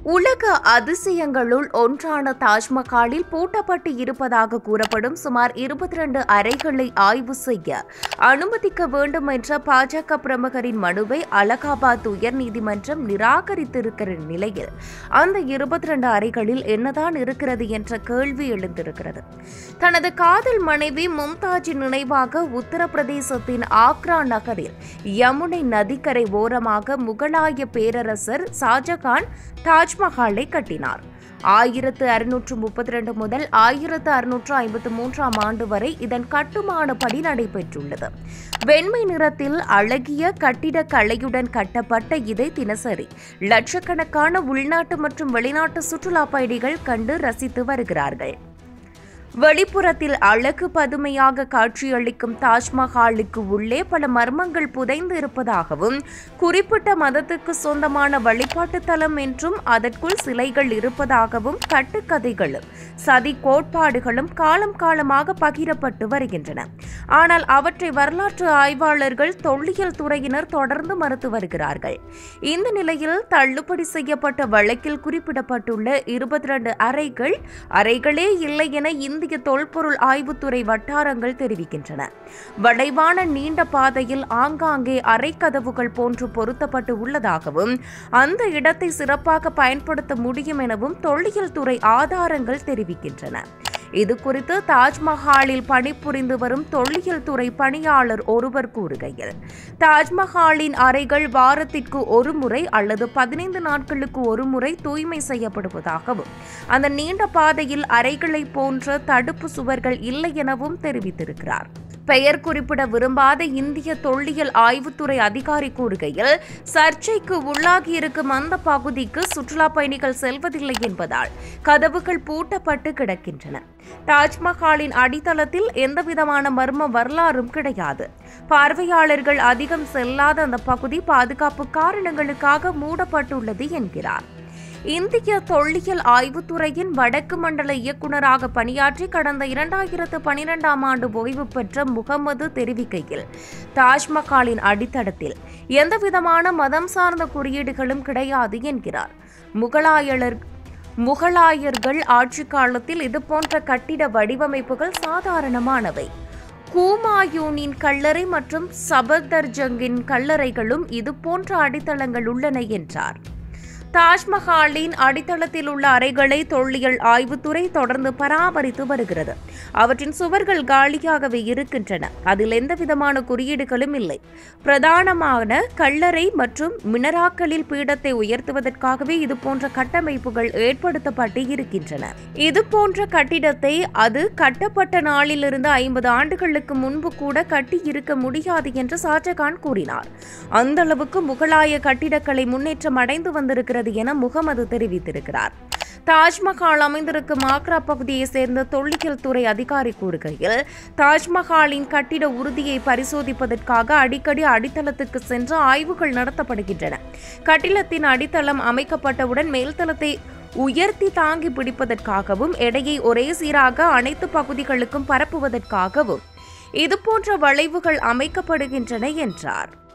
உலக அதிசயங்களுள் ஒன்றான தாஜ்மஹாலில் பூட்டப்பட்டு இருப்பதாக கூறப்படும் சுமார் இருபத்தி ரெண்டு அறைகளை ஆய்வு செய்ய அனுமதிக்க வேண்டும் என்ற பாஜக பிரமுகரின் மனுவை அலகாபாத் உயர்நீதிமன்றம் நிராகரித்திருக்கிற நிலையில் அந்த இருபத்தி ரெண்டு அறைகளில் என்னதான் இருக்கிறது என்ற கேள்வி எழுந்திருக்கிறது தனது காதல் மனைவி மும்தாஜின் நினைவாக உத்தரப்பிரதேசத்தின் ஆக்ரா நகரில் யமுனை நதிக்கரை ஓரமாக முகலாய பேரரசர் ஷாஜகான் தாஜ்மஹாலை கட்டினார் ஆயிரத்து அறுநூற்று முப்பத்தி ரெண்டு முதல் ஆயிரத்து அறுநூற்று ஐம்பத்து மூன்றாம் ஆண்டு வரை இதன் கட்டுமான பணி நடைபெற்றுள்ளது வெண்மை நிறத்தில் அழகிய கட்டிடக் கலையுடன் கட்டப்பட்ட இதை தினசரி லட்சக்கணக்கான உள்நாட்டு மற்றும் வெளிநாட்டு சுற்றுலா பயணிகள் கண்டு ரசித்து வருகிறார்கள் வெளிப்புறத்தில் அழகு பதுமையாக காட்சியளிக்கும் தாஜ்மஹாலுக்கு உள்ளே பல மர்மங்கள் புதைந்து இருப்பதாகவும் குறிப்பிட்ட மதத்துக்கு சொந்தமான வழிபாட்டு தலம் என்றும் அதற்குள் சிலைகள் இருப்பதாகவும் கட்டுக்கதைகளும் சதி கோட்பாடுகளும் காலம் காலமாக பகிரப்பட்டு வருகின்றன ஆனால் அவற்றை வரலாற்று ஆய்வாளர்கள் தொல்லியல் துறையினர் தொடர்ந்து மறுத்து வருகிறார்கள் இந்த நிலையில் தள்ளுபடி செய்யப்பட்ட வழக்கில் குறிப்பிடப்பட்டுள்ள இருபத்தி ரெண்டு அறைகள் அறைகளே இல்லை என இந்திய தொல்பொருள் ஆய்வுத்துறை வட்டாரங்கள் தெரிவிக்கின்றன வளைவான நீண்ட பாதையில் ஆங்காங்கே அறைக்கதவுகள் போன்று பொருத்தப்பட்டு உள்ளதாகவும் அந்த இடத்தை சிறப்பாக பயன்படுத்த முடியும் எனவும் தொல்லியல் துறை ஆதாரங்கள் தெரிவிக்கின்றன இது குறித்து தாஜ்மஹாலில் பணிபுரிந்து வரும் தொல்லியல் துறை பணியாளர் ஒருவர் கூறுகையில் தாஜ்மஹாலின் அறைகள் வாரத்திற்கு ஒரு முறை அல்லது பதினைந்து நாட்களுக்கு ஒரு முறை தூய்மை செய்யப்படுவதாகவும் அந்த நீண்ட பாதையில் அறைகளை போன்ற தடுப்பு சுவர்கள் இல்லை எனவும் தெரிவித்திருக்கிறார் பெயர் குறிப்பிட விரும்பாத இந்திய தொல்லியல் ஆய்வுத்துறை அதிகாரி கூறுகையில் சர்ச்சைக்கு உள்ளாகியிருக்கும் அந்த பகுதிக்கு சுற்றுலா பயணிகள் செல்வதில்லை என்பதால் கதவுகள் பூட்டப்பட்டு கிடக்கின்றன தாஜ்மஹாலின் அடித்தளத்தில் எந்தவிதமான மர்ம வரலாறும் கிடையாது பார்வையாளர்கள் அதிகம் செல்லாத அந்த பகுதி பாதுகாப்பு காரணங்களுக்காக மூடப்பட்டுள்ளது என்கிறார் இந்திய தொல்லியல் ஆய்வுத்துறையின் வடக்கு மண்டல இயக்குநராக பணியாற்றி கடந்த இரண்டாயிரத்து பனிரெண்டாம் ஆண்டு ஓய்வு பெற்ற முகமது தெரிவிக்கையில் தாஜ்மஹாலின் அடித்தளத்தில் எந்தவிதமான மதம் சார்ந்த குறியீடுகளும் கிடையாது என்கிறார் முகலாயர் முகலாயர்கள் ஆட்சி காலத்தில் இதுபோன்ற கட்டிட வடிவமைப்புகள் சாதாரணமானவை கூமாயூனின் கல்லறை மற்றும் சபர்தர்ஜங்கின் கல்லறைகளும் இதுபோன்ற அடித்தளங்கள் உள்ளன என்றார் தாஜ்மஹாலின் அடித்தளத்தில் உள்ள அறைகளை தொல்லியல் ஆய்வுத்துறை தொடர்ந்து பராமரித்து வருகிறது அவற்றின் சுவர்கள் காலியாகவே இருக்கின்றன அதில் எந்தவிதமான குறியீடுகளும் இல்லை பிரதானமான கல்லறை மற்றும் மினராக்களில் பீடத்தை உயர்த்துவதற்காகவே இதுபோன்ற கட்டமைப்புகள் ஏற்படுத்தப்பட்டு இருக்கின்றன இதுபோன்ற கட்டிடத்தை அது கட்டப்பட்ட நாளிலிருந்து ஐம்பது ஆண்டுகளுக்கு முன்பு கூட கட்டி இருக்க முடியாது என்று ஷாஜகான் கூறினார் அந்த அளவுக்கு முகலாய கட்டிடக்கலை முன்னேற்றம் அடைந்து வந்திருக்கிறது என முகமது தெரிவித்திருக்கிறார் தாஜ்மஹால் அமைந்திருக்கும் ஆக்ரா பகுதியை சேர்ந்த தொல்லியல் துறை அதிகாரி கூறுகையில் தாஜ்மஹாலின் கட்டிட உறுதியை பரிசோதிப்பதற்காக அடிக்கடி அடித்தளத்துக்கு சென்று ஆய்வுகள் நடத்தப்படுகின்றன கட்டிடத்தின் அடித்தளம் அமைக்கப்பட்டவுடன் மேல்தளத்தை உயர்த்தி தாங்கி பிடிப்பதற்காகவும் எடையை ஒரே சீராக அனைத்து பகுதிகளுக்கும் பரப்புவதற்காகவும் இதுபோன்ற வளைவுகள் அமைக்கப்படுகின்றன என்றார்